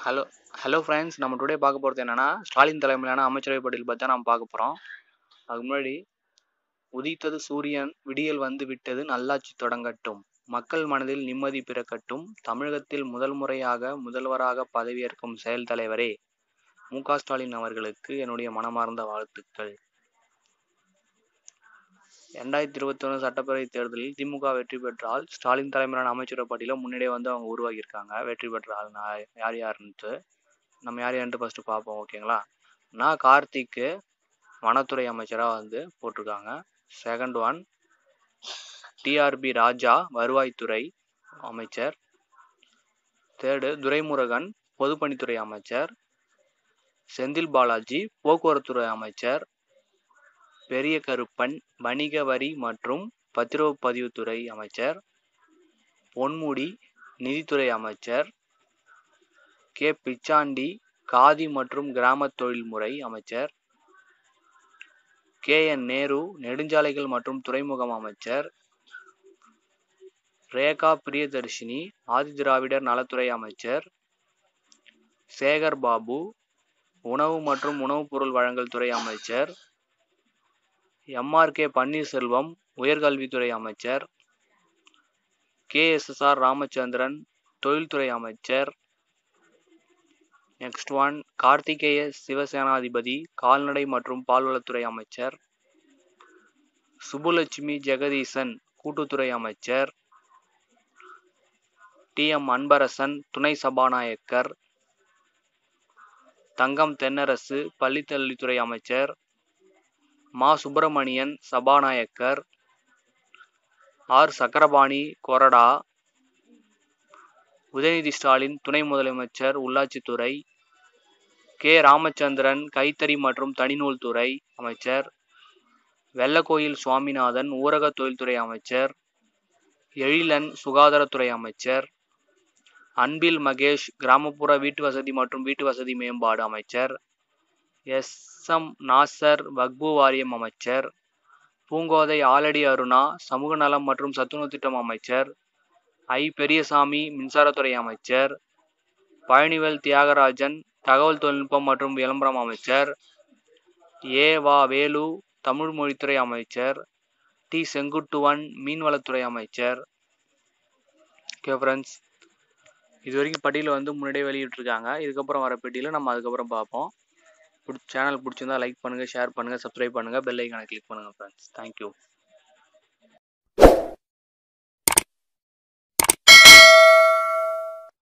hello hello friends நம்ம today பார்க்க போகிறது என்னென்னா ஸ்டாலின் தலைமையிலான அமைச்சரவை பட்டியல் பற்றி தான் நம்ம பார்க்க போகிறோம் அதுக்கு முன்னாடி உதித்தது சூரியன் விடியல் வந்து விட்டது நல்லாட்சி தொடங்கட்டும் மக்கள் மனதில் நிம்மதி பிறக்கட்டும் தமிழகத்தில் முதல் முறையாக முதல்வராக பதவியேற்கும் செயல் தலைவரே மு க ஸ்டாலின் அவர்களுக்கு என்னுடைய மனமார்ந்த வாழ்த்துக்கள் ரெண்டாயிரத்தி இருபத்தி ஒன்று சட்டப்பேரவை தேர்தலில் திமுக வெற்றி பெற்றால் ஸ்டாலின் தலைமையிலான அமைச்சரவை பட்டியலில் முன்னாடியே வந்து அவங்க உருவாக்கியிருக்காங்க வெற்றி பெற்ற ஆள் நான் யார் யாருன்ட்டு நம்ம யார் யாருன்ட்டு ஃபஸ்ட்டு பார்ப்போம் ஓகேங்களா நான் கார்த்திக்கு வனத்துறை அமைச்சராக வந்து போட்டிருக்காங்க செகண்ட் ஒன் டிஆர்பி ராஜா வருவாய்த்துறை அமைச்சர் தேர்டு துரைமுருகன் பொதுப்பணித்துறை அமைச்சர் செந்தில் பாலாஜி போக்குவரத்துறை அமைச்சர் பெரிய கருப்பன் வணிக வரி மற்றும் பத்திரப்பதிவுத்துறை அமைச்சர் பொன்முடி நிதித்துறை அமைச்சர் கே பிச்சாண்டி காதி மற்றும் கிராம தொழில்முறை அமைச்சர் கே என் நேரு நெடுஞ்சாலைகள் மற்றும் துறைமுகம் அமைச்சர் ரேகா பிரியதர்ஷினி ஆதிதிராவிடர் நலத்துறை அமைச்சர் சேகர் பாபு உணவு மற்றும் உணவுப் பொருள் வழங்கல் துறை அமைச்சர் எம்ஆர் கே பன்னீர்செல்வம் உயர்கல்வித்துறை அமைச்சர் K S S R Ramachandran தொழில்துறை அமைச்சர் நெக்ஸ்ட் ஒன் கார்த்திகேய சிவசேனாதிபதி கால்நடை மற்றும் பால்வளத்துறை அமைச்சர் சுப்புலட்சுமி ஜெகதீசன் கூட்டுத்துறை அமைச்சர் டி எம் அன்பரசன் துணை சபாநாயகர் தங்கம் தென்னரசு பள்ளிக்கல்வித்துறை அமைச்சர் மா சுப்பிரமணியன் சபாநாயகர் ஆர் சக்கரபாணி கொறடா உதயநிதி ஸ்டாலின் துணை முதலமைச்சர் உள்ளாட்சித்துறை கே ராமச்சந்திரன் கைத்தறி மற்றும் தனிநூல் துறை அமைச்சர் வெள்ளக்கோயில் சுவாமிநாதன் ஊரக தொழில்துறை அமைச்சர் எழிலன் சுகாதாரத்துறை அமைச்சர் அன்பில் மகேஷ் கிராமப்புற வீட்டு வசதி மற்றும் வீட்டு வசதி மேம்பாடு அமைச்சர் எஸ் எம் நாசர் வக்பு வாரியம் அமைச்சர் பூங்கோதை ஆலடி அருணா சமூக நலம் மற்றும் சத்துணவு திட்டம் அமைச்சர் ஐ பெரியசாமி மின்சாரத்துறை அமைச்சர் பழனிவேல் தியாகராஜன் தகவல் தொழில்நுட்பம் மற்றும் விளம்பரம் அமைச்சர் ஏ வா வேலு தமிழ் மொழித்துறை அமைச்சர் டி செங்குட்டுவன் மீன்வளத்துறை அமைச்சர் ஓகே ஃப்ரெண்ட்ஸ் இது வரைக்கும் பட்டியலில் வந்து முன்னாடியே வெளியிட்ருக்காங்க இதுக்கப்புறம் வர பெட்டியில் நம்ம அதுக்கப்புறம் பார்ப்போம் பிடிச்ச சேனல் பிடிச்சிருந்தா லைக் பண்ணுங்கள் ஷேர் பண்ணுங்கள் சப்ஸ்கிரைப் பண்ணுங்கள் பெல் ஐக்கானை கிளிக் பண்ணுங்கள் ஃப்ரெண்ட்ஸ் தேங்க்யூ